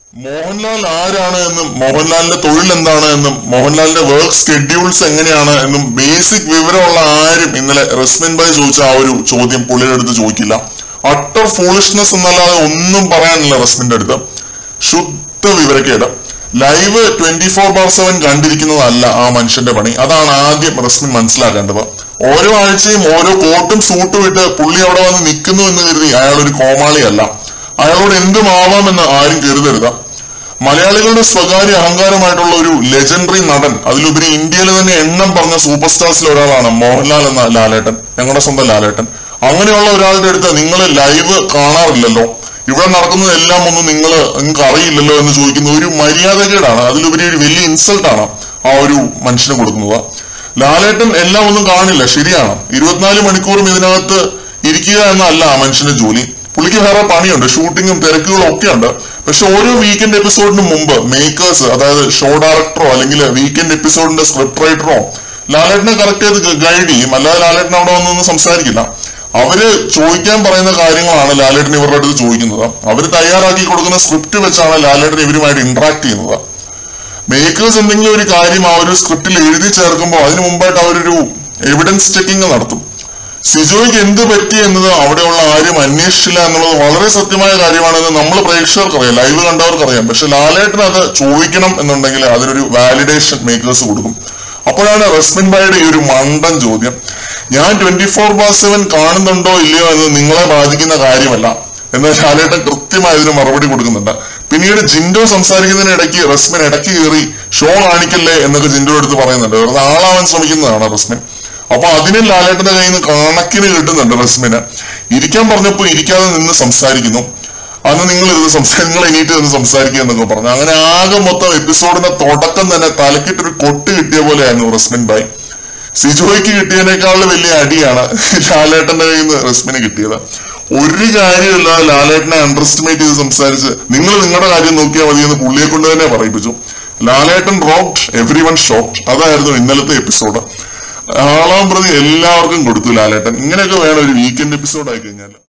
മോഹൻലാൽ ആരാണ് എന്നും മോഹൻലാലിന്റെ തൊഴിൽ എന്താണ് എന്നും മോഹൻലാലിന്റെ വർക്ക് സ്കെഡ്യൂൾസ് എങ്ങനെയാണ് എന്നും ബേസിക് വിവരമുള്ള ആരും ഇന്നലെ റസ്മിൻ ഭായ് ചോദിച്ച ആ ഒരു ചോദ്യം പുള്ളിയുടെ അടുത്ത് ചോദിക്കില്ല അട്ടർ ഫൂളിഷ്നെസ് എന്നല്ലാതെ ഒന്നും പറയാനില്ല റസ്മിന്റെ അടുത്ത് ശുദ്ധ വിവരക്കേട് live twenty four by seven കണ്ടിരിക്കുന്നതല്ല ആ മനുഷ്യന്റെ പണി അതാണ് ആദ്യം റസ്മിൻ മനസ്സിലാക്കേണ്ടത് ഓരോ ആഴ്ചയും ഓരോ കോട്ടും സൂട്ടും ഇട്ട് പുള്ളി അവിടെ വന്ന് നിൽക്കുന്നു എന്ന് കരുതി അയാൾ ഒരു കോമാളിയല്ല അയാളോട് എന്തും ആവാമെന്ന് ആരും കരുതരുത് മലയാളികളുടെ സ്വകാര്യ അഹങ്കാരമായിട്ടുള്ള ഒരു ലെജൻഡറി നടൻ അതിലുപരി ഇന്ത്യയിൽ തന്നെ എണ്ണം പറഞ്ഞ സൂപ്പർ സ്റ്റാർസിൽ ഒരാളാണ് മോഹൻലാൽ എന്ന ലാലേട്ടൻ ഞങ്ങളുടെ സ്വന്തം ലാലേട്ടൻ അങ്ങനെയുള്ള ഒരാളുടെ അടുത്ത് നിങ്ങൾ ലൈവ് കാണാറില്ലല്ലോ ഇവിടെ നടക്കുന്നതെല്ലാം ഒന്നും നിങ്ങൾ നിങ്ങൾക്ക് അറിയില്ലല്ലോ എന്ന് ചോദിക്കുന്ന ഒരു മര്യാദകേടാണ് അതിലുപരി ഒരു വലിയ ഇൻസൾട്ടാണ് ആ ഒരു മനുഷ്യന് കൊടുക്കുന്നത് ലാലേട്ടൻ എല്ലാം ഒന്നും കാണില്ല ശരിയാണ് ഇരുപത്തിനാല് മണിക്കൂറും ഇതിനകത്ത് ഇരിക്കുക എന്നല്ല ആ മനുഷ്യന്റെ ജോലി പുള്ളിക്ക് വേറെ പണിയുണ്ട് ഷൂട്ടിങ്ങും തിരക്കുകളും ഒക്കെ ഉണ്ട് പക്ഷെ ഓരോ വീക്കെൻഡ് എപ്പിസോഡിന് മുമ്പ് മേക്കേഴ്സ് അതായത് ഷോ ഡയറക്ടറോ അല്ലെങ്കിൽ വീക്കെൻഡ് എപ്പിസോഡിന്റെ സ്ക്രിപ്റ്റ് റൈറ്ററോ ലാലേട്ടനെ കറക്റ്റ് ചെയ്ത് ഗൈഡ് ചെയ്യും അല്ലാതെ ലാലേട്ടൻ അവിടെ വന്നൊന്നും സംസാരിക്കില്ല അവര് ചോദിക്കാൻ പറയുന്ന കാര്യങ്ങളാണ് ലാലേട്ടൻ ഇവരുടെ അടുത്ത് ചോദിക്കുന്നത് അവര് തയ്യാറാക്കി കൊടുക്കുന്ന സ്ക്രിപ്റ്റ് വെച്ചാണ് ലാലേട്ടൻ ഇവരുമായിട്ട് ഇന്ററാക്ട് ചെയ്യുന്നത് മേക്കേഴ്സ് എന്തെങ്കിലും ഒരു കാര്യം ആ ഒരു സ്ക്രിപ്റ്റിൽ എഴുതി ചേർക്കുമ്പോൾ അതിനു മുമ്പായിട്ട് അവരൊരു എവിഡൻസ് ചെക്കിംഗ് നടത്തും സിജോയ്ക്ക് എന്ത് പറ്റി എന്നത് അവിടെയുള്ള ആരും അന്വേഷിച്ചില്ല എന്നുള്ളത് വളരെ സത്യമായ കാര്യമാണെന്ന് നമ്മൾ പ്രേക്ഷകർക്കറിയാം ലൈവ് കണ്ടവർക്കറിയാം പക്ഷെ ലാലേട്ടൻ അത് ചോദിക്കണം എന്നുണ്ടെങ്കിൽ അതിനൊരു വാലിഡേഷൻ മേക്കേഴ്സ് കൊടുക്കും അപ്പോഴാണ് റസ്മിൻ ഭായിയുടെ ഈ ഒരു മണ്ടൻ ചോദ്യം ഞാൻ ട്വന്റി ഫോർ ബാർ സെവൻ കാണുന്നുണ്ടോ ഇല്ലയോ എന്ന് നിങ്ങളെ ബാധിക്കുന്ന കാര്യമല്ല എന്നാൽ ലാലേട്ടൻ കൃത്യമായി ഇതിന് മറുപടി കൊടുക്കുന്നുണ്ട് പിന്നീട് ജിൻഡോ സംസാരിക്കുന്നതിനിടയ്ക്ക് റസ്മിൻ ഇടയ്ക്ക് കയറി ഷോ കാണിക്കല്ലേ എന്നൊക്കെ ജിൻഡോ എടുത്ത് പറയുന്നുണ്ട് വെറുതെ ആളാവാൻ ശ്രമിക്കുന്നതാണ് റസ്മിൻ അപ്പൊ അതിന് ലാലേട്ടന്റെ കയ്യിൽ നിന്ന് കണക്കിന് കിട്ടുന്നുണ്ട് റസ്മിന് ഇരിക്കാൻ പറഞ്ഞപ്പോ ഇരിക്കാതെ നിന്ന് സംസാരിക്കുന്നു അന്ന് നിങ്ങൾ ഇത് സംസാ നിങ്ങൾ എണീറ്റ് നിന്ന് സംസാരിക്കുക എന്നൊക്കെ പറഞ്ഞു അങ്ങനെ ആകെ മൊത്തം എപ്പിസോഡിന്റെ തുടക്കം തന്നെ തലക്കിട്ടൊരു കൊട്ട് കിട്ടിയ പോലെയായിരുന്നു റസ്മിൻ ബായ് സിജോയ്ക്ക് കിട്ടിയതിനേക്കാളും വലിയ അടിയാണ് ലാലേട്ടന്റെ കയ്യിൽ നിന്ന് റസ്മിന് കിട്ടിയത് ഒരു കാര്യമില്ല ലാലേട്ടനെ അണ്ടർ എസ്റ്റിമേറ്റ് ചെയ്ത് സംസാരിച്ച് നിങ്ങൾ നിങ്ങളുടെ കാര്യം നോക്കിയാൽ മതി എന്ന് പുള്ളിയെ കൊണ്ട് തന്നെ പറയിപ്പിച്ചു Lalettan rocked everyone shocked അതായിരുന്നു ഇന്നലത്തെ എപ്പിസോഡ് ആളാം പ്രതി എല്ലാവർക്കും കൊടുത്തു ലാലേട്ടൻ ഇങ്ങനെയൊക്കെ വേണം ഒരു വീക്കെൻഡ് എപ്പിസോഡ് ആയി കഴിഞ്ഞാൽ